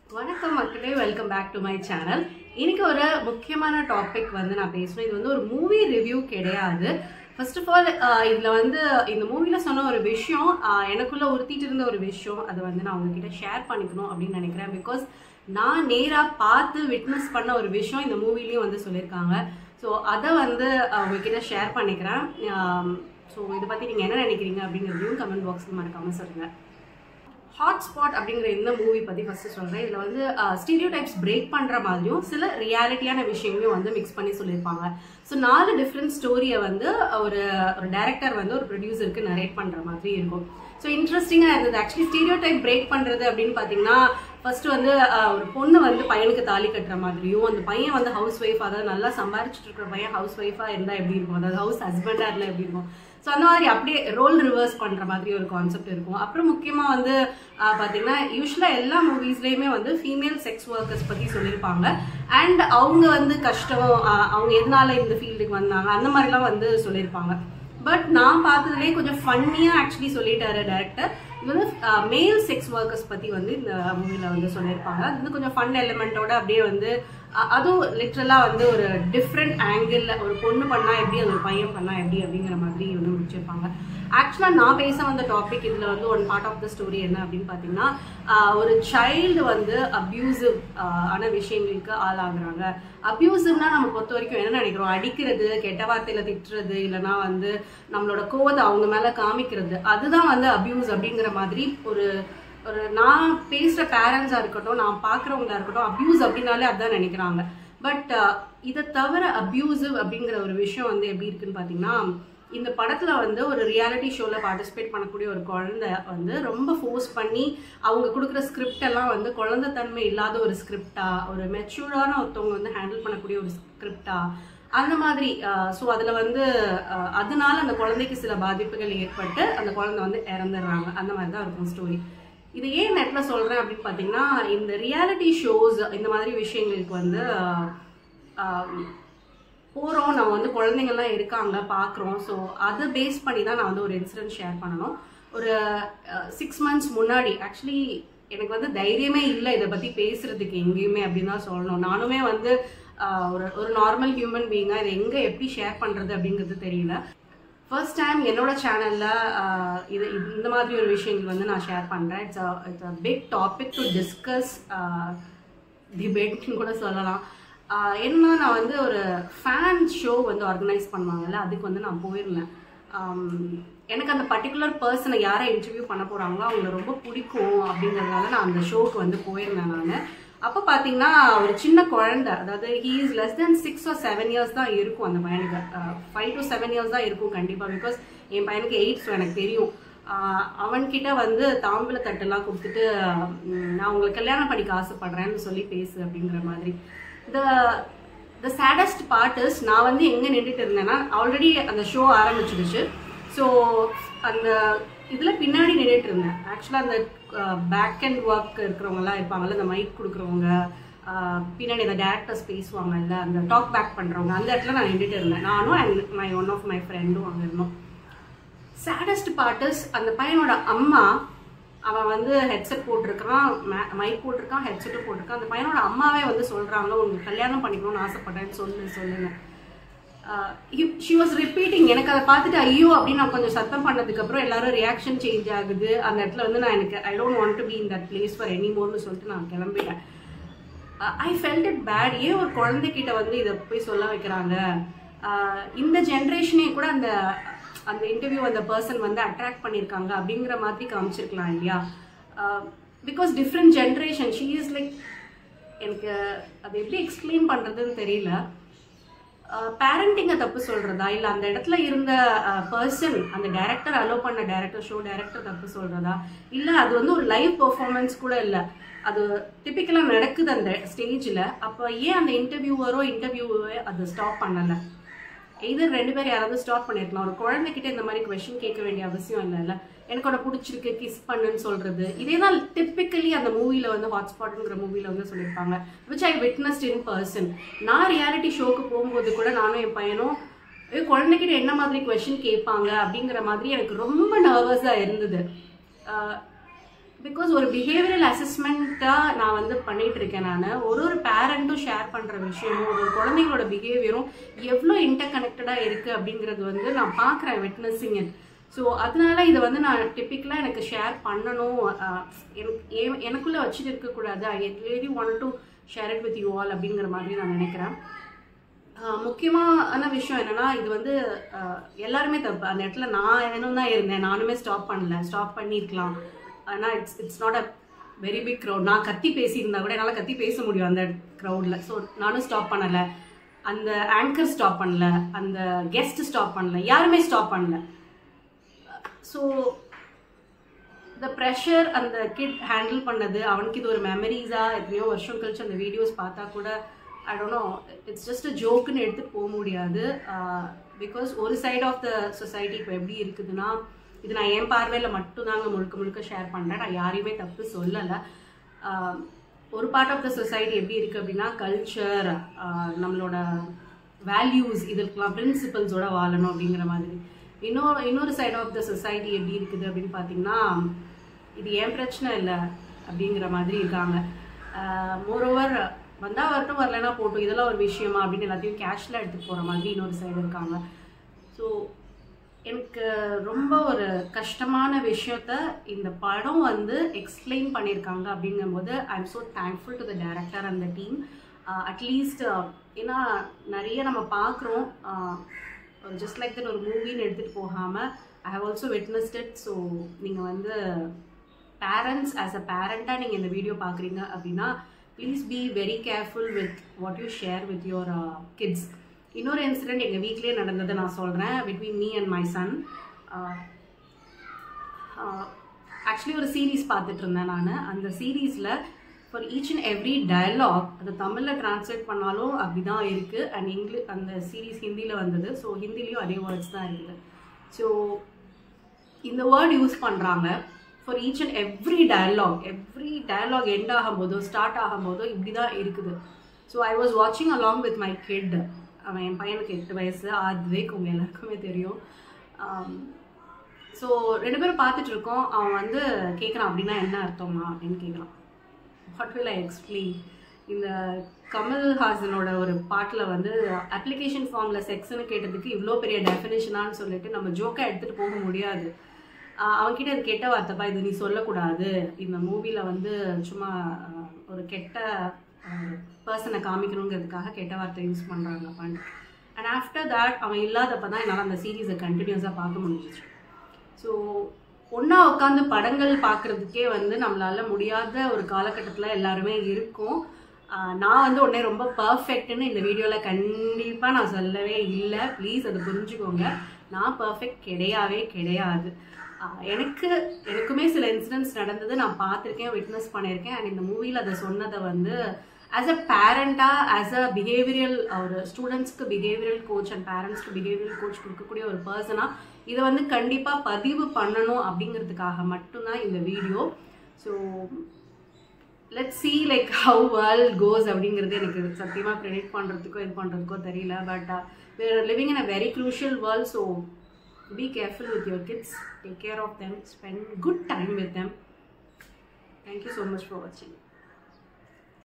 வணக்கம் மக்களே welcome back to my channel இன்னைக்கு ஒரு முக்கியமான டாபிக் வந்து நான் பேசுவேன் இது வந்து ஒரு மூவி ரிவ்யூ கிடையாது ஃபர்ஸ்ட் ஆஃப் ஆல் இதில் வந்து இந்த மூவியில் சொன்ன ஒரு விஷயம் ஆஹ், எனக்குள்ள உறுத்திட்டு இருந்த ஒரு விஷயம் அதை வந்து நான் உங்ககிட்ட ஷேர் பண்ணிக்கணும் அப்படின்னு நினைக்கிறேன் பிகாஸ் நான் நேராக பார்த்து விட்னஸ் பண்ண ஒரு விஷயம் இந்த மூவிலையும் வந்து சொல்லியிருக்காங்க ஸோ அதை வந்து ஆஹ், உங்ககிட்ட ஷேர் பண்ணிக்கிறேன் ஸோ இதை பற்றி நீங்கள் என்ன நினைக்கிறீங்க அப்படிங்கிறதையும் கமெண்ட் பாக்ஸில் மறக்காமல் சொல்லுங்கள் ஹாட்ஸ்பாட் அப்படிங்கிற இந்த மூவி பற்றி ஃபஸ்ட்டு சொல்கிறேன் இதில் வந்து ஸ்டீரியோ டைப்ஸ் பிரேக் பண்ணுற மாதிரியும் சில ரியாலிட்டியான விஷயங்களையும் வந்து மிக்ஸ் பண்ணி சொல்லியிருப்பாங்க ஸோ நாலு டிஃப்ரெண்ட் ஸ்டோரியை வந்து ஒரு ஒரு டேரக்டர் வந்து ஒரு ப்ரொடியூசருக்கு நரேட் பண்ணுற மாதிரி இருக்கும் ஸோ இன்ட்ரெஸ்டிங்காக இருந்தது ஆக்சுவலி ஸ்டீரியோ டைப் பிரேக் பண்ணுறது அப்படின்னு பார்த்தீங்கன்னா ஃபர்ஸ்ட் வந்து அஹ், ஒரு பொண்ணு வந்து பையனுக்கு தாலி கட்டுற மாதிரியும் அந்த பையன் வந்து ஹவுஸ் ஒய்ஃப் அதாவது நல்லா சம்பாரிச்சிட்டு இருக்கிற பையன் ஹவுஸ் ஒய்ஃபாக இருந்தால் எப்படி இருக்கும் அதாவது ஹவுஸ் ஹஸ்பண்டாக இருந்தால் எப்படி இருக்கும் ஸோ அந்த மாதிரி அப்படியே ரோல் ரிவர்ஸ் பண்ணுற மாதிரி ஒரு கான்செப்ட் இருக்கும் அப்புறம் முக்கியமாக வந்து ஆஹ், பார்த்தீங்கன்னா யூஸ்வலாக எல்லா மூவிஸ்லேயுமே வந்து ஃபீமேல் செக்ஸ் ஒர்க்கர்ஸ் பற்றி சொல்லியிருப்பாங்க அண்ட் அவங்க வந்து கஷ்டம் ஆஹ், அவங்க எதனால இந்த ஃபீல்டுக்கு வந்தாங்க அந்த மாதிரிலாம் வந்து சொல்லியிருப்பாங்க பட் நான் பார்த்ததுலேயே கொஞ்சம் ஃபன்னியாக ஆக்சுவலி சொல்லிட்டாரு டேரக்டர் இது வந்து மேல் செக்ஸ் ஒர்க்கர்ஸ் பற்றி வந்து இந்த மூவியில் வந்து சொல்லியிருப்பாங்க அது வந்து கொஞ்சம் ஃபன் எலிமெண்ட்டோட அப்படியே வந்து அ- அதுவும் லிட்ரலாக வந்து ஒரு டிஃப்ரெண்ட் ஆங்கிளில் ஒரு பொண்ணு பண்ணால் எப்படி அது ஒரு பையன் பண்ணால் எப்படி அப்படிங்கிற மாதிரி வந்து முடிச்சிருப்பாங்க ஆக்சுவலாக நான் பேச வந்த டாபிக் இதில் வந்து one part of the story என்ன அப்படின்னு பார்த்தீங்கன்னா ஆஹ் ஒரு சைல்டு வந்து அப்யூசிவ் ஆன விஷயங்களுக்கு ஆளாகுறாங்க அப்யூசிவ்னா நம்ம பொறுத்த வரைக்கும் என்ன நினைக்கிறோம் அடிக்கிறது கெட்ட வார்த்தையில திட்டுறது இல்லைன்னா வந்து நம்மளோட கோவத்தை அவங்க மேலே காமிக்கிறது அதுதான் வந்து அப்யூஸ் அப்படிங்கிற மாதிரி ஒரு ஒரு நான் பேசுகிற பேரண்ட்ஸாக இருக்கட்டும் நான் பார்க்குறவங்களா இருக்கட்டும் அப்யூஸ் அப்படின்னாலே அதான் நினைக்கிறாங்க பட் இதை தவிர அப்யூசிவ் அப்படிங்கிற ஒரு விஷயம் வந்து எப்படி இருக்குன்னு பார்த்தீங்கன்னா இந்த படத்துல வந்து ஒரு ரியாலிட்டி ஷோல பார்ட்டிசிபேட் பண்ணக்கூடிய ஒரு குழந்தை வந்து ரொம்ப ஃபோர்ஸ் பண்ணி அவங்க கொடுக்குற ஸ்கிரிப்ட் எல்லாம் வந்து குழந்தைத்தன்மை இல்லாத ஒரு ஸ்கிரிப்டா ஒரு மெச்சூர்டான ஒருத்தவங்க வந்து ஹேண்டில் பண்ணக்கூடிய ஒரு ஸ்கிரிப்டா அந்த மாதிரி ஸோ அதில் வந்து அஹ், அதனால அந்த குழந்தைக்கு சில பாதிப்புகள் ஏற்பட்டு அந்த குழந்தை வந்து இறந்துடுறாங்க அந்த மாதிரி தான் இருக்கும் ஸ்டோரி இது ஏன் நெட்டில் சொல்கிறேன் அப்படின்னு பார்த்தீங்கன்னா இந்த ரியாலிட்டி ஷோஸ் இந்த மாதிரி விஷயங்களுக்கு வந்து அஹ், போகிறோம் நம்ம வந்து குழந்தைங்கள்லாம் இருக்காங்க பார்க்குறோம் ஸோ அதை பேஸ் பண்ணி தான் நான் வந்து ஒரு இன்சிடென்ட் ஷேர் பண்ணணும் ஒரு சிக்ஸ் மந்த்ஸ் முன்னாடி ஆக்சுவலி எனக்கு வந்து தைரியமே இல்லை இதை பற்றி பேசுறதுக்கு எங்கேயுமே அப்படின்னு தான் சொல்லணும் நானுமே வந்து ஆஹ், ஒரு ஒரு நார்மல் ஹியூமன் பீயிங்காக இதை எங்கே எப்படி ஷேர் பண்ணுறது அப்படிங்கிறது தெரியல ஃபர்ஸ்ட் டைம் என்னோட சேனலில் இது இது- இந்த மாதிரி ஒரு விஷயங்கள் வந்து நான் ஷேர் பண்ணுறேன் it's it's a big topic to discuss டிபேட்னு கூட சொல்லலாம் ஆஹ் என்னன்னா நான் வந்து ஒரு ஃபேன் ஷோ வந்து ஆர்கனைஸ் பண்ணுவாங்கல்ல அதுக்கு வந்து நான் போயிருந்தேன் ஆம், எனக்கு அந்த பர்டிகுலர் பர்சனை யாரை இன்டர்வியூ பண்ண போகிறாங்களோ அவங்கள ரொம்ப பிடிக்கும் அப்படிங்கிறதுனால நான் அந்த ஷோக்கு வந்து போயிருந்தேன் நான் அப்போ பார்த்தீங்கன்னா ஒரு சின்ன குழந்தை அதாவது he is less than six or seven years தான் இருக்கும் அந்த பையனுக்கு ஃபைவ் டு செவன் இயர்ஸ் தான் இருக்கும் கண்டிப்பாக பிகாஸ் என் பையனுக்கு எயிட் ஸோ எனக்கு தெரியும் ஆஹ் அவன்கிட்ட வந்து தாம்பூல தட்டெல்லாம் கொடுத்துட்டு உம், நான் உங்களை கல்யாணம் பண்ணிக்க ஆசைப்படுறேன்னு சொல்லி பேசு அப்படிங்கிற மாதிரி the the saddest part is நான் வந்து எங்கே நின்றுட்டு இருந்தேன்னா ஆல்ரெடி அந்த ஷோ ஆரம்பிச்சிடுச்சு ஸோ அந்த இதில் பின்னாடி நின்றுட்டு இருந்தேன் ஆக்சுவலாக அந்த பேக் அண்ட் ஒர்க் இருக்கிறவங்கலாம் இருப்பாங்கல்ல இந்த மைக் கொடுக்குறவங்க ஆஹ் பின்னாடி அந்த டேரக்டர்ஸ் பேசுவாங்கல்ல அந்த டாக் பேக் பண்ணுறவங்க அந்த இடத்துல நான் நின்றுட்டு இருந்தேன் நானும் and my one of my ஃப்ரெண்டும் அங்கே இருந்தோம் சேடஸ்ட் பார்ட் இஸ் அந்த பையனோட அம்மா அவன் வந்து ஹெட்செட் போட்டிருக்கான் மைக் போட்டிருக்கான் ஹெட்செட்டும் போட்டிருக்கான் அந்த பையனோட அம்மாவே வந்து சொல்றாங்க உங்களுக்கு கல்யாணம் பண்ணிக்கணும்னு ஆசைப்பட்டேன்னு சொல்லு சொல்லுங்க ஷி வாஸ் ரிப்பீட்டிங் எனக்கு அதை பார்த்துட்டு ஐயோ அப்படின்னு நான் கொஞ்சம் சத்தம் பண்ணதுக்கு அப்புறம் எல்லாரும் ரியாக்ஷன் சேஞ்ச் ஆகுது அந்த இடத்துல வந்து நான் எனக்கு I don't want to be in that place for any மோர்னு சொல்லிட்டு நான் கிளம்பிட்டேன் ஐ ஃபெல்ட் இட் பேட் ஏன் ஒரு குழந்தைகிட்ட வந்து இதை போய் சொல்ல வைக்கிறாங்க ஆஹ் இந்த ஜென்ரேஷனே கூட அந்த அந்த இன்டர்வியூ அந்த பர்சன் வந்து அட்ராக்ட் பண்ணியிருக்காங்க அப்படிங்கிற மாதிரி காமிச்சிருக்கலாம் இல்லையா because different generation she is like எனக்கு அது எப்படி எக்ஸ்பிளைன் பண்ணுறதுன்னு தெரியல பேரண்டிங்கை தப்பு சொல்றதா இல்ல அந்த இடத்துல இருந்த பர்சன் அந்த டைரக்டர் அலோவ் பண்ண டைரக்டர் ஷோ டைரக்டர் தப்பு சொல்றதா இல்ல அது வந்து ஒரு லைவ் பெர்ஃபார்மன்ஸ் கூட இல்ல அது டிபிக்கலா நடக்குது அந்த ஸ்டேஜ்ல அப்ப ஏன் அந்த இன்டர்வியூவரோ இன்டர்வியூவே அதை ஸ்டாப் பண்ணல எய்தர் ரெண்டு பேரும் யாராவது ஸ்டாப் பண்ணிருக்கலாம் ஒரு குழந்தைகிட்ட இந்த மாதிரி கொஸ்டின் கேட்க வேண்டிய அவசியம் இல்லைல்ல எனக்கு உன பிடிச்சிருக்கு கிஸ் பண்ணுன்னு சொல்றது இதே தான் டிப்பிக்கலி அந்த மூவில வந்து ஹாட்ஸ்பாட்ங்கிற மூவில வந்து சொல்லியிருப்பாங்க which I witnessed in person நான் ரியாலிட்டி ஷோக்கு போகும்போது கூட நானும் என் பையனும் "ஏய், குழந்தைகிட்ட என்ன மாதிரி கொஸ்டின் கேட்பாங்க அப்படிங்கிற மாதிரி எனக்கு ரொம்ப நர்வஸாக இருந்தது பிகாஸ் ஒரு பிஹேவியரல் அசஸ்மெண்ட்டாக நான் வந்து பண்ணிட்டு இருக்கேன் நான் ஒரு ஒரு பேரண்ட்டும் ஷேர் பண்ணுற விஷயமும் ஒரு ஒரு குழந்தைங்களோட பிஹேவியரும் எவ்வளோ இன்டர் கனெக்டடாக இருக்குது அப்படிங்கிறது வந்து நான் பார்க்குறேன் விட்னஸிங் இட் ஸோ அதனால இதை வந்து நான் டிப்பிக்கலாக எனக்கு ஷேர் பண்ணணும் அஹ், எனக்கு எ- எனக்குள்ளே வச்சுட்டு இருக்கக்கூடாது I really want to share it with you all அப்படிங்கிற மாதிரி நான் நினைக்கிறேன் ஆஹ் முக்கியமான விஷயம் என்னன்னா இது வந்து ஆஹ் எல்லாருமே தப்பு அந்த இடத்துல நான் என்னும் தான் இருந்தேன் நானுமே ஸ்டாப் பண்ணல ஸ்டாப் பண்ணியிருக்கலாம் ஆனால் it's it's not a very big crowd நான் கத்தி பேசியிருந்தா கூட என்னால் கத்தி பேச முடியும் அந்த க்ரௌடில் ஸோ நானும் ஸ்டாப் பண்ணலை அந்த ஆங்கர் ஸ்டாப் பண்ணல அந்த கெஸ்ட் ஸ்டாப் பண்ணல யாருமே ஸ்டாப் பண்ணல ஸோ த ப்ரெஷர் அந்த கிட் ஹேண்டில் பண்ணது அவனுக்கு இது ஒரு மெமரிஸாக எத்தனையோ வருஷம் கழிச்சு அந்த வீடியோஸ் பார்த்தா கூட I don't know it's just a ஜோக்குன்னு எடுத்துகிட்டு போக முடியாது பிகாஸ் ஒரு சைடு ஆஃப் த சொசைட்டி இப்போ எப்படி இருக்குதுன்னா இது நான் என் பார்வையில் மட்டும்தாங்க முழுக்க முழுக்க ஷேர் பண்ணுறேன் நான் யாரையுமே தப்பு சொல்லலை ஒரு பார்ட் ஆஃப் த சொசைட்டி எப்படி இருக்குது அப்படின்னா கல்ச்சர் நம்மளோட வேல்யூஸ் இதற்கெல்லாம் பிரின்சிபல்ஸோட வாழணும் அப்படிங்கிற மாதிரி இன்னொரு இன்னொரு சைடு ஆஃப் த சொசைட்டி எப்படி இருக்குது அப்படின்னு பார்த்தீங்கன்னா இது ஏன் பிரச்சனை இல்லை அப்படிங்கிற மாதிரி இருக்காங்க மோரோவர் வந்தால் வரட்டும் வரலைன்னா போட்டும் இதெல்லாம் ஒரு விஷயமா அப்படின்னு எல்லாத்தையும் கேஷில் எடுத்துகிட்டு போகிற மாதிரி இன்னொரு சைடு இருக்காங்க ஸோ எனக்கு ரொம்ப ஒரு கஷ்டமான விஷயத்த இந்த படம் வந்து எக்ஸ்பிளைன் பண்ணியிருக்காங்க அப்படிங்கும்போது I am so thankful to the director and the team at least ஏன்னா நிறைய நம்ம பார்க்குறோம் ஜஸ்ட் லைக் தட் ஒரு மூவின்னு எடுத்துகிட்டு போகாமல் I have also witnessed it so நீங்கள் வந்து பேரண்ட்ஸ் ஆஸ் அ பேரண்ட்டாக நீங்கள் இந்த வீடியோ பார்க்குறீங்க அப்படின்னா please be very careful with what you share with your kids இன்னொரு இன்சிடென்ட் எங்கள் வீட்லேயே நடந்ததை நான் சொல்கிறேன் between me and my son actually ஒரு சீரீஸ் பார்த்துட்டு இருந்தேன் நான் அந்த சீரீஸில் for each and every dialogue அதை தமிழில் ட்ரான்ஸ்லேட் பண்ணாலும் அப்படி தான் இருக்குது அண்ட் இங்கிலீஷ் அந்த சீரீஸ் ஹிந்தியில் வந்தது ஸோ ஹிந்திலையும் அதே வேர்ட்ஸ் தான் இருக்குது ஸோ இந்த வேர்ட் யூஸ் பண்ணுறாங்க for each and every dialogue every dialogue end ஆகும்போதோ ஸ்டார்ட் ஆகும்போதோ இப்படி தான் இருக்குது ஸோ ஐ வாஸ் வாட்சிங் அலாங் வித் மை கிட் அவன் என் பையனுக்கு எட்டு வயசு ஆத்வேக் உங்கள் எல்லாருக்குமே தெரியும் ஸோ ரெண்டு பேரும் பார்த்துட்டு இருக்கோம் அவன் வந்து கேட்குறான் அப்படின்னா என்ன அர்த்தமா அப்படின்னு கேட்குறான் வாட் வில் ஐ எக்ஸ்பிளைன் இந்த கமல்ஹாசனோட ஒரு பாட்டில் வந்து அப்ளிகேஷன் ஃபார்மில் செக்ஸ்னு கேட்டதுக்கு இவ்வளோ பெரிய டெஃபினேஷனான்னு சொல்லிட்டு நம்ம ஜோக்காக எடுத்துகிட்டு போக முடியாது ஆஹ் அவன்கிட்ட இது கெட்ட வார்த்தைப்பா இது நீ சொல்லக்கூடாது இந்த மூவியில் வந்து சும்மா ஆஹ், ஒரு கெட்ட பர்சனை காமிக்கணுங்கிறதுக்காக கெட்ட வார்த்தை யூஸ் பண்ணுறாங்கப்பான்னு அண்ட் ஆஃப்டர் தட் அவன் இல்லாதப்ப தான் என்னால் அந்த சீரீஸை கண்டினியூஸாக பார்க்க முடிஞ்சிச்சு ஸோ ஒன்றா உட்காந்து படங்கள் பார்க்குறதுக்கே வந்து நம்மளால முடியாத ஒரு காலகட்டத்தில் எல்லாருமே இருக்கும் ஆஹ் நான் வந்து உடனே ரொம்ப பர்ஃபெக்ட்னு இந்த வீடியோவில் கண்டிப்பாக நான் சொல்லவே இல்லை ப்ளீஸ் அதை புரிஞ்சுக்கோங்க நான் பர்ஃபெக்ட் கிடையவே கிடையாது ஆஹ் எனக்கு எனக்குமே சில இன்சிடென்ட்ஸ் நடந்தது நான் பார்த்துருக்கேன் விட்னஸ் பண்ணியிருக்கேன் அண்ட் இந்த மூவியில் அதை சொன்னதை வந்து ஆஸ் அ பேரண்டாக ஆஸ் அ பிஹேவியரல் ஒரு ஸ்டூடெண்ட்ஸ்க்கு பிஹேவியரல் கோச் அண்ட் பேரண்ட்ஸ்க்கு பிஹேவியரல் கோச் கொடுக்கக்கூடிய ஒரு பர்சனாக இதை வந்து கண்டிப்பாக பதிவு பண்ணணும் அப்படிங்கிறதுக்காக மட்டும்தான் இந்த video so let see like how world goes அப்படிங்கிறது எனக்கு சத்தியமாக ப்ரெடிக்ட் பண்ணுறதுக்கோ இது பண்ணுறதுக்கோ தெரியல but we're living in a very crucial world so be careful with your kids take care of them spend good time with them thank you so much for வாட்சிங்